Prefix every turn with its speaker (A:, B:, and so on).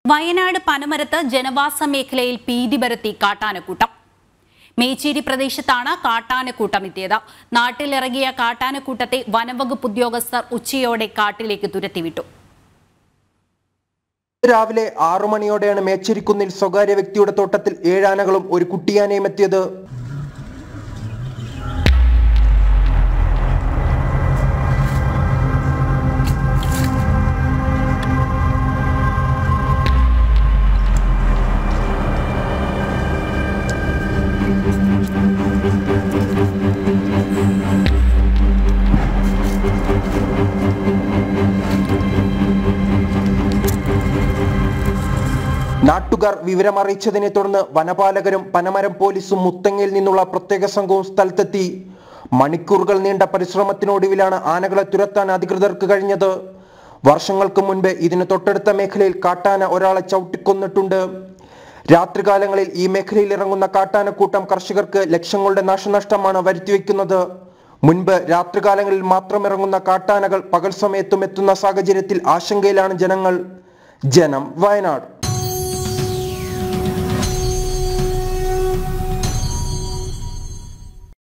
A: വയനാട് പനമരത്ത് ജനവാസ മേഖലയിൽ ഭീതി പരത്തി കാട്ടാനക്കൂട്ടം മേച്ചേരി പ്രദേശത്താണ് കാട്ടാനക്കൂട്ടം എത്തിയത് നാട്ടിലിറങ്ങിയ കാട്ടാനക്കൂട്ടത്തെ വനംവകുപ്പ് ഉദ്യോഗസ്ഥർ ഉച്ചയോടെ കാട്ടിലേക്ക് തുരത്തിവിട്ടു
B: രാവിലെ ആറു മണിയോടെയാണ് മേച്ചേരിക്കുന്നിൽ സ്വകാര്യ വ്യക്തിയുടെ തോട്ടത്തിൽ ഏഴാനകളും ഒരു കുട്ടിയാനയും എത്തിയത് നാട്ടുകാർ വിവരമറിയിച്ചതിനെ തുടർന്ന് വനപാലകരും പനമരം പോലീസും മുത്തങ്ങയിൽ നിന്നുള്ള പ്രത്യേക സംഘവും സ്ഥലത്തെത്തി മണിക്കൂറുകൾ നീണ്ട പരിശ്രമത്തിനൊടുവിലാണ് ആനകളെ തുരത്താൻ അധികൃതർക്ക് കഴിഞ്ഞത് വർഷങ്ങൾക്ക് മുൻപ് ഇതിന് തൊട്ടടുത്ത മേഖലയിൽ കാട്ടാന ഒരാളെ ചവിട്ടിക്കൊന്നിട്ടുണ്ട് രാത്രികാലങ്ങളിൽ ഈ മേഖലയിൽ ഇറങ്ങുന്ന കാട്ടാനക്കൂട്ടം കർഷകർക്ക് ലക്ഷങ്ങളുടെ നാശനഷ്ടമാണ് വരുത്തിവെക്കുന്നത് മുൻപ് രാത്രികാലങ്ങളിൽ മാത്രം ഇറങ്ങുന്ന കാട്ടാനകൾ പകൽ സമയത്തും എത്തുന്ന സാഹചര്യത്തിൽ ആശങ്കയിലാണ് ജനങ്ങൾ ജനം വയനാട്